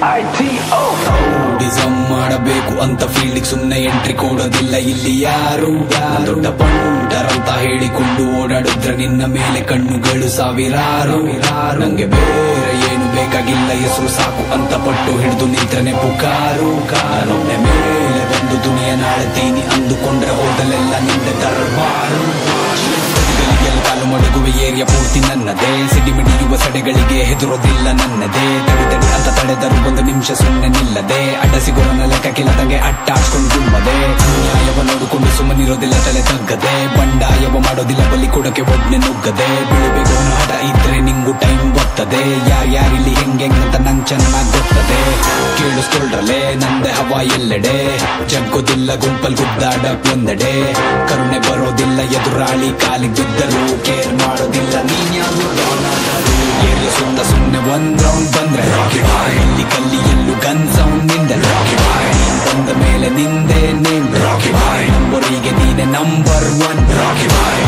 ಡಿಸಮ್ ಮಾಡಬೇಕು ಅಂತ ಫೀಲ್ಡಿಗೆ ಸುಮ್ನೆ ಎಂಟ್ರಿ ಕೊಡೋದಿಲ್ಲ ಇಲ್ಲಿ ಯಾರು ದೊಡ್ಡ ಪಂಟರಂತ ಹೇಳಿಕೊಂಡು ಓಡಾಡಿದ್ರೆ ನಿನ್ನ ಮೇಲೆ ಕಣ್ಣುಗಳು ಸಾವಿರಾರು ನಂಗೆ ಬೇರೆ ಏನು ಬೇಕಾಗಿಲ್ಲ ಹೆಸರು ಸಾಕು ಅಂತ ಪಟ್ಟು ಹಿಡಿದು ನಿಂತ್ರನೆ ಪುಕಾರು ಕಾರೊಮ್ಮೆ ಮೇಲೆ ಬಂದು ದುನಿಯ ನಾಳ್ತೀನಿ ಅಂದುಕೊಂಡ್ರೆ ಹೋದಲೆಲ್ಲ ನಿಂದೆ ದರ್ಬಾರು ಗಳಿಗೆಲ್ಲ ಕಾಲು ಮಡಗುವ ಏರಿಯಾ ಪೂರ್ತಿ ನನ್ನದೇ ಸಿಡಿಮಿಡಿಯುವ ಸಡೆಗಳಿಗೆ ಹೆದರೋದಿಲ್ಲ ನನ್ನದೇ ತಡಿ ತಡಿ ಅಂತ ತಡೆದರು ಒಂದು ನಿಮಿಷ ಸುಮ್ಮನೆ ನಿಲ್ಲದೆ ಅಡ್ಡ ಸಿಗೋರನ ಲೆಕ್ಕ ಕಿಲದಂಗೆ ಅಟ್ಟಾಡ್ಕೊಂಡು ಗುಮ್ಮದೆ ಅನ್ಯಾಯವ ನೋಡಿಕೊಂಡು ಸುಮ್ಮನಿರೋದಿಲ್ಲ ತಲೆ ತಗ್ಗದೆ ಬಂಡಾಯವ ಮಾಡೋದಿಲ್ಲ ಬಲಿ ಕೊಡಕ್ಕೆ ಒಡ್ನೆ ನುಗ್ಗದೆ ಬೀಳಬೇಕು ಅನ್ನೋ ಹಠ ಇದ್ರೆ ನಿಂಗು ಟೈಮ್ ಗೊತ್ತದೆ ಯಾರ್ಯಾರಿಲ್ಲಿ ಹೆಂಗೆ ಅಂತ ನಂಗೆ ಚೆನ್ನಾಗ್ ಗೊತ್ತದೆ ಕೇಳಿಸ್ಕೊಳ್ರಲೆ ನಂದೆ ಹವಾ ಎಲ್ಲೆಡೆ ಜಗ್ಗೋದಿಲ್ಲ ಗುಂಪಲ್ ಗುದ್ದಾಡಕ್ ಒಂದೆಡೆ ಕರುಣೆ ಬರೋದಿಲ್ಲ ಎದುರಾಳಿ ಕಾಲಿಗೆ ಬಿದ್ದರು ಕೇರ್ ಮಾಡೋದಿಲ್ಲ ನೀನ್ ಯಾರು ಏರಿಯ ಸುತ್ತ ಸುಮ್ನೆ ಒಂದ್ ರೌಂಡ್ ಬಂದ್ರೆ ರಾಕಿ ಬಾಯ್ ಇಲ್ಲಿ ಕಲ್ಲಿ ಎಲ್ಲೂ ಗನ್ ಸೌಂಡ್ ನಿಂದ ರಾಕಿ ಬಾಯ್ ಬಂದ ಮೇಲೆ ನಿಂದೆ ನೇಮ್ ರಾಕಿ ಬಾಯ್ ನಂಬರಿಗೆ ನೀನೆ number one Rocky boy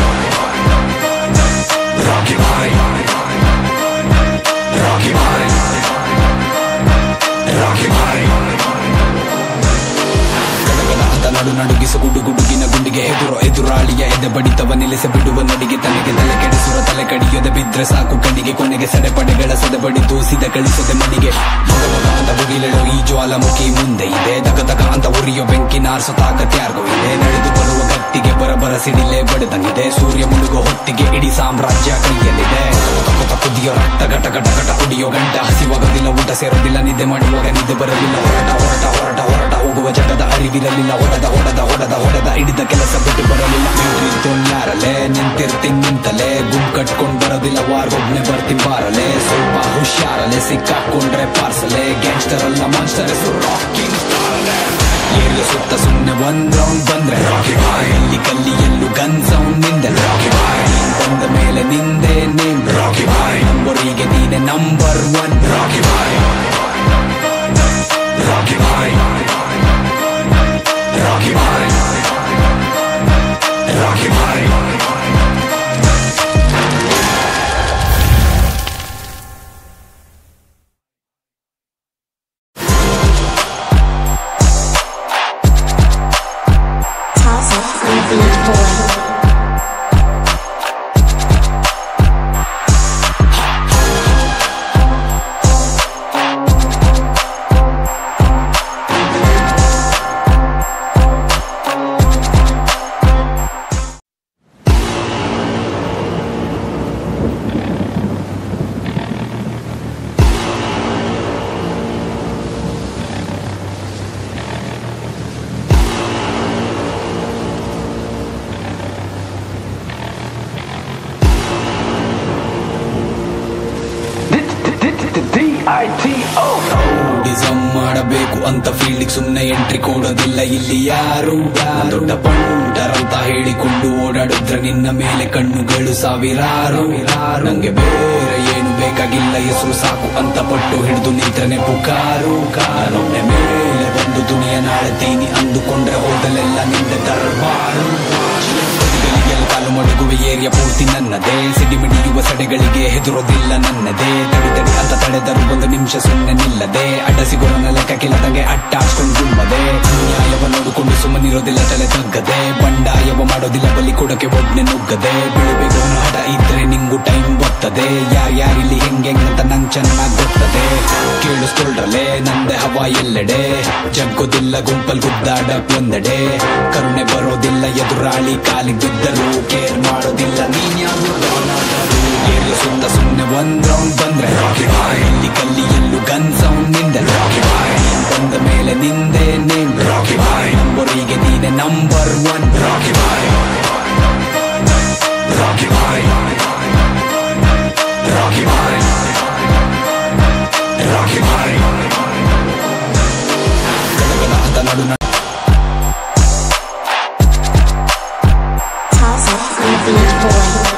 Rocky boy Rocky boy Rocky boy ಗಡಗಡ ಅಂತ ನಡು ನಡುಗಿಸ ಗುಡು ಗುಡುಗಿನ ಗುಂಡಿಗೆ ಎದುರು ಎದುರಾಳಿಯ ಎದೆ ಬಡಿತವ ನಿಲ್ಲಿಸ ಬಿಡುವ ನಡಿಗೆ ತಲೆಗೆ ತಲೆ ಕೆಡಿಸುವ ತಲೆ ಕಡಿಯದೆ ಬಿದ್ರೆ ಸಾಕು ಕಣ್ಣಿಗೆ ಕೊನೆಗೆ ಸಡೆಪಡೆಗಳ ಸದೆ ಬಡಿದು ಸಿದ ಕಳಿಸದೆ ಮನಿಗೆ ಮಗ ಮಗ ಅಂತ ಬುಗಿಲೆಳು ಈ ಜ್ವಾಲಾಮುಖಿ ಮುಂದೆ ಇದೆ ದಗ ದಗ ಅಂತ ಉರಿಯೋ ಬೆಂಕಿ ನಾರ್ಸೋ ತಾಕತ್ಯಾರ್ಗೋ ಇದೆ ನಡೆದು ಬರುವ ಗಟ್ಟಿಗೆ ಬರಬರ ಸಿಡಿಲೆ ಬಡದಂಗಿದೆ ಸೂರ್ಯ ಮುಳುಗೋ ಹೊತ್ತಿಗೆ ಇಡೀ ಸಾಮ್ರಾಜ್ಯ ಕೈಯಲ್ಲಿದೆ ತಕ್ಕ ತಕ್ಕ ಕುದಿಯೋ ರಕ್ತ ಘಟ ಘಟ ಘಟ ಕುಡಿಯೋ ಗಂಟ ಹಸಿವಾಗೋದಿಲ್ಲ ಊಟ ಸೇರೋದಿಲ್ಲ ನಿದ್ದೆ ಮಾಡುವಾಗ ನಿದ್ದೆ ಬರಲಿಲ್ಲ ಹೊರಟ ಹೊರಟ ಹೊರಟ ಹೊರಟ ಹೋಗುವ ಜಗದ ಅರಿವಿರಲಿಲ್ಲ ಹೊಡೆದ ಹೊಡೆದ ಹೊಡೆದ ಹೊಡೆದ ಹಿಡಿದ ಕೆಲಸ ಬಿಟ್ಟು ಬರಲಿಲ್ಲ ತೊಳ್ಳಾರಲೆ ನಿಂತಿರ್ತೀನಿ ನಿಂತಲೆ ಗುಂಪು ಕಟ್ಕೊಂಡ್ ಬರೋದಿಲ್ಲ ವಾರ್ ಒಬ್ನೆ ಬರ್ತೀನಿ ಬಾರಲೆ ಸ್ವಲ್ಪ ಹುಷಾರಲೆ ಸಿಕ್ಕಾಕೊಂಡ್ರೆ ಪಾರ್ಸಲೆ ಗ್ಯಾಂಗ್ಸ್ಟರ್ ಅಲ್ಲ ಮಾನ್ಸ್ಟರ್ ಹೆಸರು ರಾಕಿಂಗ್ ಏರಿಯ ಸುತ್ತ ಸುಮ್ನೆ ಒಂದ್ ರೌಂಡ್ ಬಂದ್ರೆ ರಾಕಿ ಬಾಯ್ ಇಲ್ಲಿ ಕಲ್ಲಿ ಎಲ್ಲೂ ಗನ್ ಸೌಂಡ್ ನಿಂದ ರಾಕಿ ಬಾಯ್ ಬಂದ ಮೇಲೆ ನಿಂದೆ ನೇಮ್ ರಾಕಿ ಬಾಯ್ ನಂಬರಿಗೆ ನೀನೆ number one Rocky boy Rocky boy Rocky boy Rocky boy Toss up on the beat boy. ಡಿಸಮ್ ಮಾಡಬೇಕು ಅಂತ ಫೀಲ್ಡಿಗೆ ಸುಮ್ನೆ ಎಂಟ್ರಿ ಕೊಡೋದಿಲ್ಲ ಇಲ್ಲಿ ಯಾರು ದೊಡ್ಡ ಪಂಟರಂತ ಹೇಳಿಕೊಂಡು ಓಡಾಡಿದ್ರೆ ನಿನ್ನ ಮೇಲೆ ಕಣ್ಣುಗಳು ಸಾವಿರಾರು ನಂಗೆ ಬೇರೆ ಏನು ಬೇಕಾಗಿಲ್ಲ ಹೆಸರು ಸಾಕು ಅಂತ ಪಟ್ಟು ಹಿಡಿದು ನಿಂತ್ರನೆ ಪುಕಾರು ಕಾರೊಮ್ಮೆ ಮೇಲೆ ಬಂದು ದುನಿಯ ನಾಳ್ತೀನಿ ಅಂದುಕೊಂಡ್ರೆ ಹೋದಲೆಲ್ಲ ನಿಂದೆ ದರ್ಬಾರು ಗಳಿಗೆಲ್ಲ ಕಾಲು ಮಡಗುವ ಏರಿಯಾ ಪೂರ್ತಿ ನನ್ನದೇ ಸಿಡಿಮಿಡಿಯುವ ಸಡೆಗಳಿಗೆ ಹೆದರೋದಿಲ್ಲ ನನ್ನದೇ ತಡಿ ತಡಿ ಅಂತ ತಡೆದರು ಒಂದು ನಿಮಿಷ ಸುಮ್ಮನೆ ನಿಲ್ಲದೆ ಅಡ್ಡ ಸಿಗೋರನ ಲೆಕ್ಕ ಕಿಲದಂಗೆ ಅಟ್ಟಾಡ್ಕೊಂಡು ಗುಮ್ಮದೆ ಅನ್ಯಾಯವ ನೋಡಿಕೊಂಡು ಸುಮ್ಮನಿರೋದಿಲ್ಲ ತಲೆ ತಗ್ಗದೆ ಬಂಡಾಯವ ಮಾಡೋದಿಲ್ಲ ಬಲಿ ಕೊಡಕ್ಕೆ ಒಡ್ನೆ ನುಗ್ಗದೆ ಬೀಳಬೇಕು ಅನ್ನೋ ಹಠ ಇದ್ರೆ ನಿಂಗು ಟೈಮ್ ಗೊತ್ತದೆ ಯಾರ್ಯಾರಿಲ್ಲಿ ಹೆಂಗೆ ಅಂತ ನಂಗೆ ಚೆನ್ನಾಗ್ ಗೊತ್ತದೆ ಕೇಳಿಸ್ಕೊಳ್ರಲೆ ನಂದೆ ಹವಾ ಎಲ್ಲೆಡೆ ಜಗ್ಗೋದಿಲ್ಲ ಗುಂಪಲ್ ಗುದ್ದಾಡಕ್ ಒಂದೆಡೆ ಕರುಣೆ ಬರೋದಿಲ್ಲ ಎದುರಾಳಿ ಕಾಲಿಗೆ ಬಿದ್ದರು ಕೇರ್ ಮಾಡೋದಿಲ್ಲ ನೀನ್ ಯಾರು ಏರಿಯ ಸುತ್ತ ಸುಮ್ನೆ ಒಂದ್ ರೌಂಡ್ ಬಂದ್ರೆ ರಾಕಿ ಬಾಯ್ ಇಲ್ಲಿ ಕಲ್ಲಿ ಎಲ್ಲೂ ಗನ್ ಸೌಂಡ್ ನಿಂದ ರಾಕಿ ಬಾಯ್ ಬಂದ ಮೇಲೆ ನಿಂದೆ ನೇಮ್ ರಾಕಿ ಬಾಯ್ ನಂಬರಿಗೆ ನೀನೆ number one Rocky boy Rocky boy Rocky boy Rocky boy ಗಡಗಡ ಅಂತ ನಡು Toss up on the beat boy.